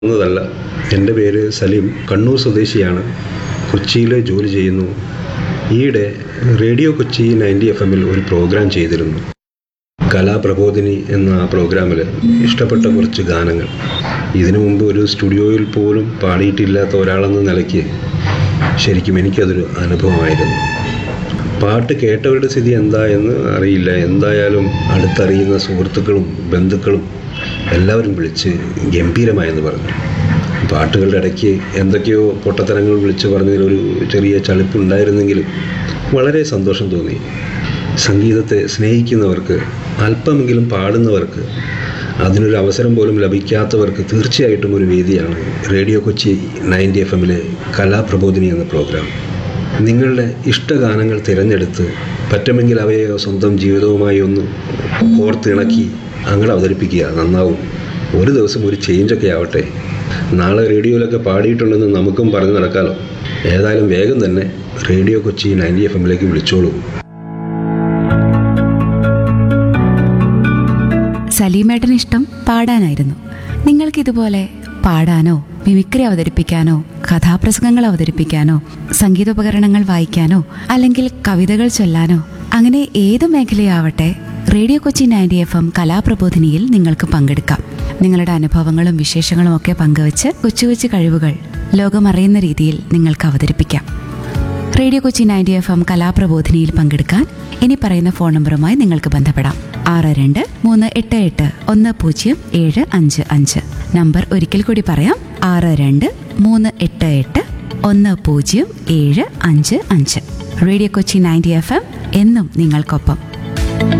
ന്നതല്ല എൻ്റെ പേര് സലീം കണ്ണൂർ സ്വദേശിയാണ് കൊച്ചിയിൽ ജോലി ചെയ്യുന്നു ഈയിടെ റേഡിയോ കൊച്ചി നയൻറ്റി എഫ് എമ്മിൽ ഒരു പ്രോഗ്രാം ചെയ്തിരുന്നു കലാപ്രബോധിനി എന്ന പ്രോഗ്രാമിൽ ഇഷ്ടപ്പെട്ട കുറച്ച് ഗാനങ്ങൾ ഇതിനു മുമ്പ് ഒരു സ്റ്റുഡിയോയിൽ പോലും പാടിയിട്ടില്ലാത്ത ഒരാളെന്ന നിലയ്ക്ക് ശരിക്കും എനിക്കതൊരു അനുഭവമായിരുന്നു പാട്ട് കേട്ടവരുടെ സ്ഥിതി എന്താ എന്ന് അറിയില്ല എന്തായാലും അടുത്തറിയുന്ന സുഹൃത്തുക്കളും ബന്ധുക്കളും എല്ലാവരും വിളിച്ച് ഗംഭീരമായെന്ന് പറഞ്ഞു പാട്ടുകളുടെ ഇടയ്ക്ക് എന്തൊക്കെയോ പൊട്ടത്തരങ്ങൾ വിളിച്ച് പറഞ്ഞതിലൊരു ചെറിയ ചളിപ്പുണ്ടായിരുന്നെങ്കിലും വളരെ സന്തോഷം തോന്നി സംഗീതത്തെ സ്നേഹിക്കുന്നവർക്ക് അല്പമെങ്കിലും പാടുന്നവർക്ക് അതിനൊരു അവസരം പോലും ലഭിക്കാത്തവർക്ക് തീർച്ചയായിട്ടും ഒരു വേദിയാണ് റേഡിയോ കൊച്ചി നയൻറ്റി എഫ് എമ്മിലെ കലാപ്രബോധിനി എന്ന പ്രോഗ്രാം നിങ്ങളുടെ ഇഷ്ടഗാനങ്ങൾ തിരഞ്ഞെടുത്ത് പറ്റുമെങ്കിൽ അവയെ സ്വന്തം ജീവിതവുമായി ഒന്ന് ഓർത്തിണക്കി അങ്ങോട്ട് അവതരിപ്പിക്കുക നന്നാവും ഒരു ദിവസം ഒരു ചേഞ്ചൊക്കെ ആവട്ടെ നാളെ റേഡിയോയിലൊക്കെ പാടിയിട്ടുണ്ടെന്ന് നമുക്കും പറഞ്ഞു നടക്കാലോ ഏതായാലും വേഗം തന്നെ റേഡിയോ കൊച്ചി നയൻറ്റി എഫ് എമ്മിലേക്ക് വിളിച്ചോളൂ സലീമേട്ടന് ഇഷ്ടം പാടാനായിരുന്നു നിങ്ങൾക്കിതുപോലെ പാടാനോ മിമിക്രി അവതരിപ്പിക്കാനോ കഥാപ്രസംഗങ്ങൾ അവതരിപ്പിക്കാനോ സംഗീതോപകരണങ്ങൾ വായിക്കാനോ അല്ലെങ്കിൽ കവിതകൾ ചൊല്ലാനോ അങ്ങനെ ഏത് മേഖലയാവട്ടെ radio Kochi ninety F M കലാപ്രബോധിനിയിൽ നിങ്ങൾക്ക് പങ്കെടുക്കാം നിങ്ങളുടെ അനുഭവങ്ങളും വിശേഷങ്ങളും ഒക്കെ പങ്കുവച്ച് കൊച്ചു കൊച്ചു കഴിവുകൾ ലോകമറിയുന്ന രീതിയിൽ നിങ്ങൾക്ക് അവതരിപ്പിക്കാം radio Kochi ninety F M കലാപ്രബോധിനിയിൽ പങ്കെടുക്കാൻ ഇനി പറയുന്ന ഫോൺ നമ്പറുമായി നിങ്ങൾക്ക് ബന്ധപ്പെടാം ആറ് രണ്ട് മൂന്ന് എട്ട് എട്ട് ഒന്ന് പൂജ്യം ഏഴ് അഞ്ച് അഞ്ച് നമ്പർ ഒരിക്കൽ കൂടി പറയാം ആറ് രണ്ട് മൂന്ന് എട്ട് എട്ട് ഒന്ന് പൂജ്യം ഏഴ് അഞ്ച് അഞ്ച് radio Kochi ninety F M എന്നും നിങ്ങൾക്കൊപ്പം